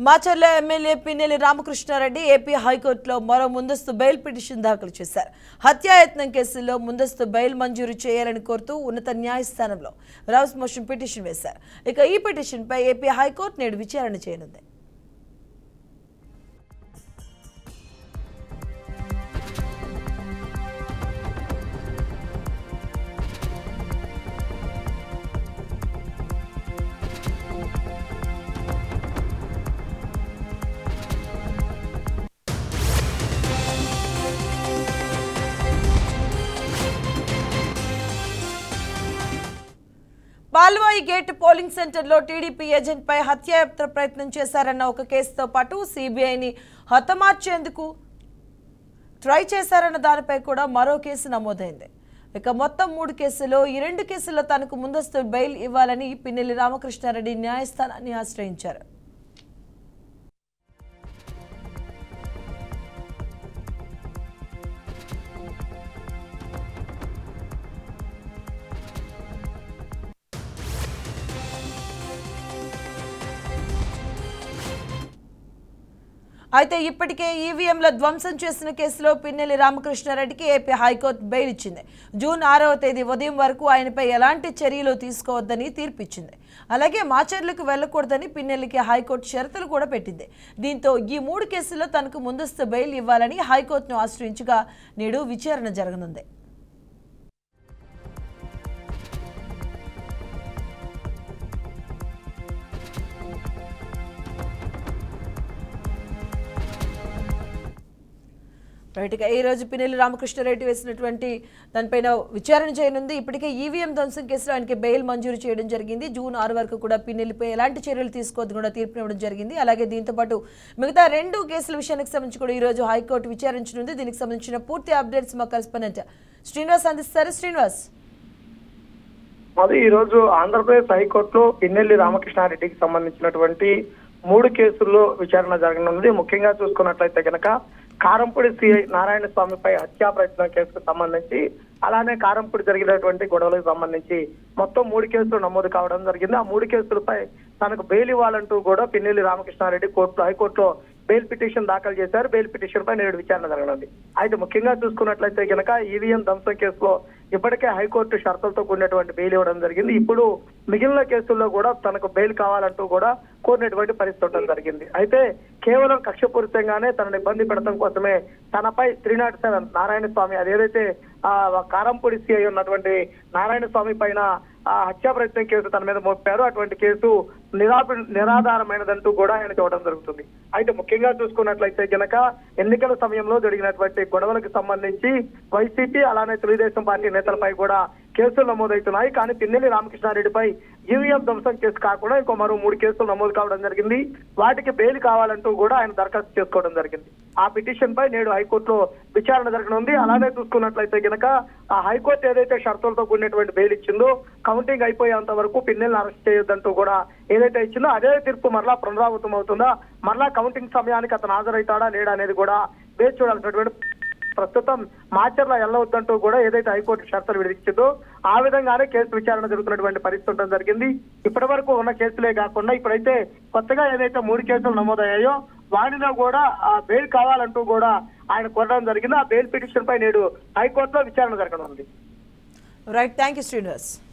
Macherla MLA Pinnelli Ramakrishna Reddy AP హైకోర్టులో మరో ముందస్తు బెయిల్ పిటిషన్ దాఖలు చేశారు హత్యాయత్నం కేసులో ముందస్తు బెయిల్ మంజూరు చేయాలని కోరుతూ ఉన్నత న్యాయస్థానంలో రౌస్ మోషన్ పిటిషన్ వేశారు ఇక ఈ పిటిషన్పై ఏపీ హైకోర్టు నేడు విచారణ చేయనుంది పాల్వాయి గేట్ పోలింగ్ సెంటర్లో టీడీపీ ఏజెంట్పై హత్యాయత్న ప్రయత్నం చేశారన్న ఒక కేసుతో పాటు సిబిఐని హతమార్చేందుకు ట్రై చేశారన్న దానిపై కూడా మరో కేసు నమోదైంది ఇక మొత్తం మూడు కేసుల్లో ఈ రెండు కేసుల్లో తనకు ముందస్తు బెయిల్ ఇవ్వాలని పిన్నెల్లి రామకృష్ణారెడ్డి న్యాయస్థానాన్ని ఆశ్రయించారు అయితే ఇప్పటికే ఈవీఎంల ధ్వంసం చేసిన కేసులో పిన్నెల్లి రామకృష్ణారెడ్డికి ఏపీ హైకోర్టు బెయిల్ ఇచ్చింది జూన్ ఆరవ తేదీ ఉదయం వరకు ఆయనపై ఎలాంటి చర్యలు తీసుకోవద్దని తీర్పిచ్చింది అలాగే మాచర్లకు వెళ్లకూడదని పిన్నెల్లికి హైకోర్టు షరతులు కూడా పెట్టింది దీంతో ఈ మూడు కేసుల్లో తనకు ముందస్తు బెయిల్ ఇవ్వాలని హైకోర్టును ఆశ్రయించగా నేడు విచారణ జరగనుంది రైట్గా ఈ రోజు పిన్నెల్లి రామకృష్ణారెడ్డి వేసినటువంటి దానిపైన విచారణ చేయనుంది ఇప్పటికే ఈవీఎం ధ్వంసం కేసులో ఆయనకి బెయిల్ మంజూరు చేయడం జరిగింది జూన్ ఆరు వరకు కూడా పిన్నెల్లిపై ఎలాంటి చర్యలు తీసుకోవద్దు కూడా తీర్పునివ్వడం జరిగింది అలాగే దీంతో పాటు మిగతా రెండు కేసుల విషయానికి సంబంధించి కూడా ఈ రోజు హైకోర్టు విచారించనుంది దీనికి సంబంధించిన పూర్తి అప్డేట్స్ మా కరెస్పాండెంట్ శ్రీనివాస్ అందిస్తారు శ్రీనివాస్ అది ఈ రోజు ఆంధ్రప్రదేశ్ హైకోర్టులో పిన్నెల్లి రామకృష్ణారెడ్డికి సంబంధించినటువంటి మూడు కేసుల్లో విచారణ జరగనున్నది ముఖ్యంగా చూసుకున్నట్లయితే గనక కారంపూడి సిఐ నారాయణ స్వామిపై హత్యా ప్రయత్నం కేసుకు సంబంధించి అలానే కారంపూడి జరిగినటువంటి గొడవలకు సంబంధించి మొత్తం మూడు కేసులు నమోదు కావడం జరిగింది ఆ మూడు కేసులపై తనకు బెయిల్ ఇవ్వాలంటూ కూడా పిన్నెల్లి రామకృష్ణారెడ్డి కోర్టు హైకోర్టులో బెయిల్ పిటిషన్ దాఖలు చేశారు బెయిల్ పిటిషన్ పై నేడు విచారణ జరగనుంది అయితే ముఖ్యంగా చూసుకున్నట్లయితే గనక ఈవీఎం ధ్వంసం కేసులో ఇప్పటికే హైకోర్టు షరతులతో కూడినటువంటి బెయిల్ ఇవ్వడం జరిగింది ఇప్పుడు మిగిలిన కేసుల్లో కూడా తనకు బెయిల్ కావాలంటూ కూడా కోరినటువంటి పరిస్థితి ఉండడం జరిగింది అయితే కేవలం కక్షపూరితంగానే తనను ఇబ్బంది పెడతం కోసమే తనపై three naught seven Narayana Swamy అదేదైతే ఆ కారంపూడి సిఐ ఉన్నటువంటి నారాయణ స్వామి పైన ఆ హత్యా ప్రయత్నం కేసు తన మీద మోపారు అటువంటి కేసు నిరాప నిరాధారమైనదంటూ కూడా ఆయన చూడడం జరుగుతుంది అయితే ముఖ్యంగా చూసుకున్నట్లయితే గనక ఎన్నికల సమయంలో జరిగినటువంటి గొడవలకు సంబంధించి వైసీపీ అలానే తెలుగుదేశం పార్టీ నేతలపై కూడా కేసులు నమోదవుతున్నాయి కానీ పిన్నెల్లి రామకృష్ణారెడ్డిపై ఈవీఎం ధ్వంసం కేసు కాకుండా ఇంకో మరో మూడు కేసులు నమోదు కావడం జరిగింది వాటికి బెయిల్ కావాలంటూ కూడా ఆయన దరఖాస్తు చేసుకోవడం జరిగింది ఆ పిటిషన్ పై నేడు హైకోర్టులో విచారణ జరగనుంది అలానే చూసుకున్నట్లయితే గనక ఆ హైకోర్టు ఏదైతే షరతులతో కూడినటువంటి బెయిల్ ఇచ్చిందో కౌంటింగ్ అయిపోయేంత వరకు పిన్నెల్ని అరెస్ట్ చేయొద్దంటూ కూడా ఏదైతే ఇచ్చిందో అదే తీర్పు మరలా పునరావృతం అవుతుందా మరలా కౌంటింగ్ సమయానికి అతను హాజరవుతాడా లేడా అనేది కూడా వేచి చూడాల్సినటువంటి ప్రస్తుతం మాచర్ల ఎల్లవద్దంటూ కూడా ఏదైతే హైకోర్టు షరతులు విధించిందో ఆ విధంగానే కేసు విచారణ జరుగుతున్నటువంటి పరిస్థితి ఉండడం జరిగింది ఇప్పటి వరకు ఉన్న కేసులే కాకుండా ఇప్పుడైతే కొత్తగా ఏదైతే మూడు కేసులు నమోదయ్యాయో వాటిలో కూడా ఆ బెయిల్ కావాలంటూ కూడా ఆయన కోరడం జరిగింది ఆ బెయిల్ పిటిషన్ పై నేడు హైకోర్టులో విచారణ జరగనుంది రైట్ థ్యాంక్ యూ శ్రీనివాస్